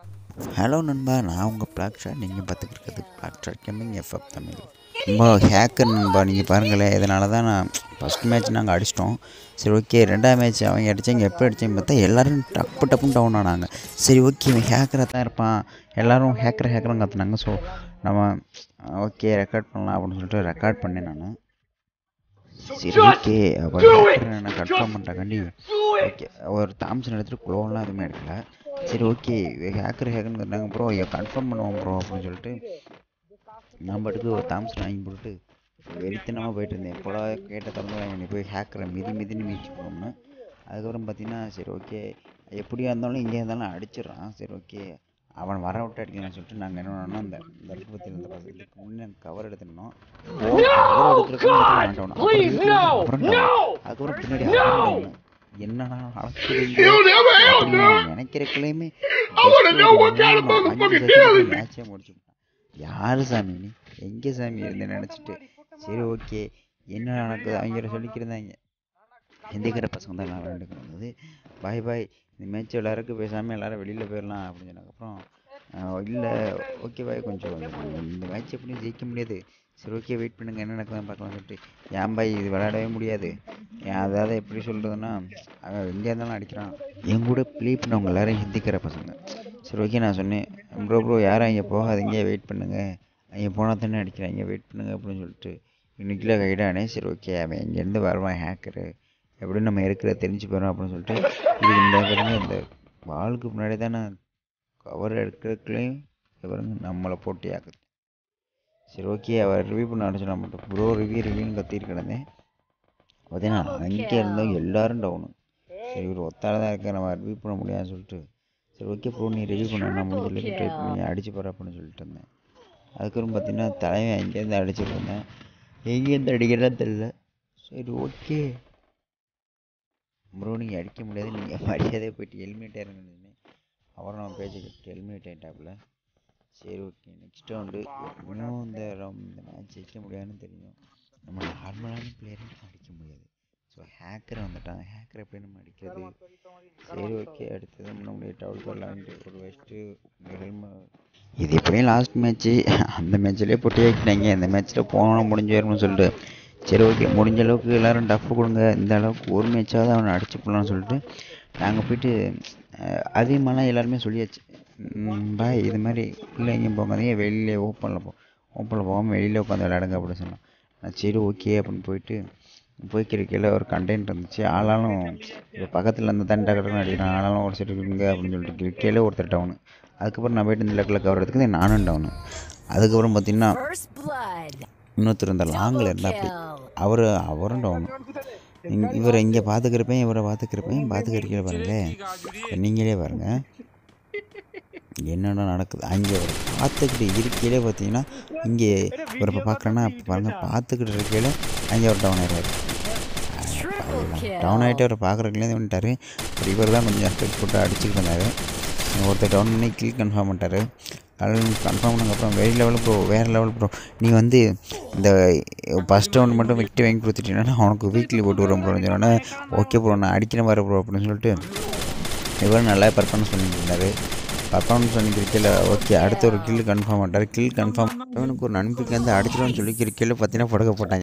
Hello நண்பா நான் உங்கள் பிளாக் ஷாட் நீங்கள் பார்த்துக்கிட்டு black shot gaming FF Tamil ரொம்ப ஹேக்கர் நண்பா நீங்கள் பாருங்களேன் இதனால தான் நான் ஃபஸ்ட் மேட்ச் நாங்கள் அடிச்சிட்டோம் சரி ஓகே ரெண்டாவது மேட்ச் அவங்க அடித்தாங்க எப்போ அடித்தேன்னு பார்த்தா எல்லோரும் டப்பு டப்புன்னு டவுன் ஆனாங்க சரி ஓகே இவன் ஹேக்கராக தான் இருப்பான் எல்லோரும் ஹேக்கர் ஹேக்கரும் கற்றுனாங்க ஸோ நம்ம ஓகே ரெக்கார்ட் பண்ணலாம் அப்படின்னு சொல்லிட்டு ரெக்கார்ட் பண்ணேன் நான் சரி ஓகே அப்போ நான் கன்ஃபார்ம் பண்ணிட்டாக்காண்டி ஓகே ஒரு தாம்சன் எடுத்துகிட்டு குளோலாம் எதுவுமே எடுக்கல சரி ஓகே ஹேக்கர் ஹேக்கர்னு சொன்னாங்க ப்ரோ கன்ஃபார்ம் பண்ணுவோம் ப்ரோ அப்படின்னு சொல்லிட்டு நான் பாட்டுக்கு ஒரு தாம்சன் வாங்கி போட்டு வெறித்தனமாக போயிட்டு இருந்தேன் போல கேட்ட திறந்து என்னை போய் ஹேக்கரை மிதி மிதின்னு மிதிச்சு போகணும்னு அதுக்கப்புறம் பார்த்தீங்கன்னா சரி ஓகே எப்படியா இருந்தாலும் இங்கே இருந்தாலும் அடிச்சிடுறான் சரி ஓகே அவன் வர விட்டு அடிக்கலாம்னு சொல்லிட்டு நாங்கள் என்ன பண்ணோம்னா அந்த இந்த இடத்துல பற்றி இருந்த பசங்களுக்கு முன்னே கவர் எடுத்துருந்தோம் கவர் எடுத்துருக்கோம் அப்புறம் down. அதுக்கப்புறம் பின்னாடி அப்புறம் down. என்னடா நடக்குது நினைக்கிறக்குள்ளேயுமே மேட்சே முடிச்சு யாரு சாமி நீ எங்கே சாமி இருந்து நினச்சிட்டு சரி ஓகே என்ன நடக்குது அவங்க சொல்லிக்கிருந்தாங்க ஹிந்திக்கிற பசங்க தான் எல்லாம் விளையாண்டுக்கு வந்தது பாய் பாய் இந்த மேட்ச் எல்லாருக்கும் பேசாமல் எல்லாரும் வெளியில் போயிடலாம் அப்படின்னு சொன்னதுக்கப்புறம் இல்லை ஓகே பாய் கொஞ்சம் இந்த மேட்ச் எப்படியும் ஜெயிக்க முடியாது சரி ஓகே வெயிட் பண்ணுங்கள் என்ன நடக்குதுன்னு பார்க்கலாம் சொல்லிட்டு ஏன் பாய் இது விளையாடவே முடியாது ஏன் அதாவது எப்படி சொல்கிறதுன்னா அவன் எங்கே இருந்தாலும் அடிக்கிறான் என் கூட ப்ளே பண்ணவங்க எல்லாரும் ஹிந்திக்கிற பசங்க சரி ஓகே நான் சொன்னேன் ப்ரோ ப்ரோ யாரும் இங்கே போகாதீங்க வெயிட் பண்ணுங்கள் அங்கே போனால் தானே அடிக்கிறாங்க வெயிட் பண்ணுங்க அப்படின்னு சொல்லிட்டு இன்னைக்குள்ள கைடானே சரி ஓகே அவன் இங்கேருந்து வருவான் ஹேக்கரு எப்படி நம்ம இருக்கிற தெரிஞ்சு போயிடும் அப்படின்னு சொல்லிட்டு இது இந்த பாருங்க இந்த வாளுக்கு முன்னாடி தான் நான் கவர் எடுக்கிறதுக்குள்ளேயும் பாருங்க நம்மளை போட்டி ஆக்குது சரி ஓகே அவர் ரிவ்யூ பண்ண அடிச்சு நான் மட்டும் ப்ரோ ரிவ்யூ ரிவ்யூன்னு கத்திட்டு கிடந்தேன் பார்த்தீங்கன்னா அங்கே இருந்தவங்க எல்லாரும் டவுனு சரி இவர் ஒத்தால தான் இருக்க நம்ம ரிவ்யூ பண்ண முடியாதுன்னு சொல்லிட்டு சரி ஓகே ப்ரோ நீ ரிவ்யூ பண்ண நான் முடிஞ்ச ட்ரை பண்ணி அடிச்சு போகிற அப்படின்னு சொல்லிட்டு இருந்தேன் அதுக்கப்புறம் பார்த்தீங்கன்னா தலைவன் அங்கேருந்து அடிச்சிட்டு இருந்தேன் எங்கேருந்து அடிக்கிறதா தெரில சரி ஓகே ப்ரோ நீங்கள் அடிக்க முடியாது நீங்கள் மரியாதையாக போயிட்டு ஹெல்மெட் இறங்குன்னு அப்புறம் நம்ம பேச்சு கேட்டு ஹெல்மெட் ஆகிட்டாப்புல சரி ஓகே நெக்ஸ்ட் ரவுண்டு எப்படியும் இந்த ரவுண்ட் இந்த மேட்ச் ஜெயிக்க முடியாதுன்னு தெரியும் நம்ம நார்மலான பிளேயரையும் அடிக்க முடியாது ஸோ ஹேக்கரை வந்துட்டான் ஹேக்கரை எப்படி நம்ம அடிக்கிறது சரி ஓகே அடுத்தது நம்மளுடைய டவுல் வரலான்ட்டு ஒரு வச்சுட்டு ஹெல்மெட் இது எப்படியும் லாஸ்ட் மேட்ச்சு அந்த மேட்ச்லேயே போட்டு வைக்கிட்டாங்க இந்த மேட்ச்சில் போனோம் முடிஞ்சு வரும்னு சொல்லிட்டு சரி ஓகே முடிஞ்ச அளவுக்கு எல்லோரும் டஃப் கொடுங்க இந்த அளவுக்கு ஒரு மேட்சாவது அவனை அடிச்சு போடலாம்னு சொல்லிட்டு நாங்கள் போயிட்டு அதிகமாகலாம் எல்லாருமே சொல்லியாச்சு பாய் இது மாதிரி இல்லை எங்கேயும் போகாதீங்க வெளியிலே ஓப்பனில் போ ஓப்பனில் போகாமல் வெளியில் உட்காந்து விளையாடுங்க அப்படின்னு சொன்னோம் நான் சரி ஓகே அப்படின்னு போயிட்டு போய்க்கிருக்கையில் ஒரு கண்டென்ட் இருந்துச்சு ஆளாலும் இப்போ பக்கத்தில் அந்த தண்டை கடற்கரை அடிக்கிறான் ஆளாலும் ஒரு சைடு இருக்குங்க அப்படின்னு சொல்லிட்டு கிரிக்கையில் ஒருத்தர் டவுனு அதுக்கப்புறம் நான் போயிட்டு இந்த லக்கில் கவர் எடுத்துக்கு நானும் டவுனு அதுக்கப்புறம் பார்த்தீங்கன்னா இன்னொருத்தர் இந்த லாங்கில் இருந்தால் அப்படி அவர் அவரும் டவுனு இவரை இங்கே பார்த்துக்கிறப்பையும் இவரை பார்த்துக்கிறப்பையும் பார்த்துக்கிறீங்களே பாருங்களேன் நீங்களே பாருங்கள் என்னென்ன நடக்குது அங்கே அவர் பார்த்துக்கிட்டு இருக்கையிலே பார்த்தீங்கன்னா இங்கே இவர் இப்போ பார்க்குறேன்னா இப்போ பாருங்கள் பார்த்துக்கிட்டு இருக்கையில் அங்கே அவர் டவுன் ஆயிடுவார் டவுன் ஆகிட்டு அவர் பார்க்குறதுலேருந்து வந்துட்டார் அப்புறம் இவர் தான் கொஞ்சம் எஃபெக்ட் போட்டு அடிச்சுக்கிட்டு இருந்தார் ஒருத்தர் டவுன் பண்ணி கில் கன்ஃபார்ம் பண்ணிட்டார் கன்ஃபார்ம் பண்ணதுக்கப்புறம் வேறு லெவல் ப்ரோ வேறு லெவல் ப்ரோ நீ வந்து இந்த ஃபஸ்ட் ரவுண்ட் மட்டும் விட்டு வாங்கி கொடுத்துட்டீங்கன்னா அவனுக்கு வீக்லி போட்டு விடுறோம் ப்ரோ சொன்னோன்னே ஓகே ப்ரோ நான் அடிக்கிறேன் வர ப்ரோ அப்படின்னு சொல்லிட்டு இவர் நல்லா பர்ஃபார்மன்ஸ் பண்ணிட்டு இருந்தார் பர்ஃபார்மன்ஸ் பண்ணி கிரிக்கெட்டில் ஓகே அடுத்த ஒரு கில் கன்ஃபார்ம் பண்ணிட்டார் கில் கன்ஃபார்ம் அவனுக்கு ஒரு நம்பிக்கை வந்து அடிச்சிடும்னு சொல்லி கிரிக்கெட்டில் பார்த்தீங்கன்னா படுக்க போட்டாங்க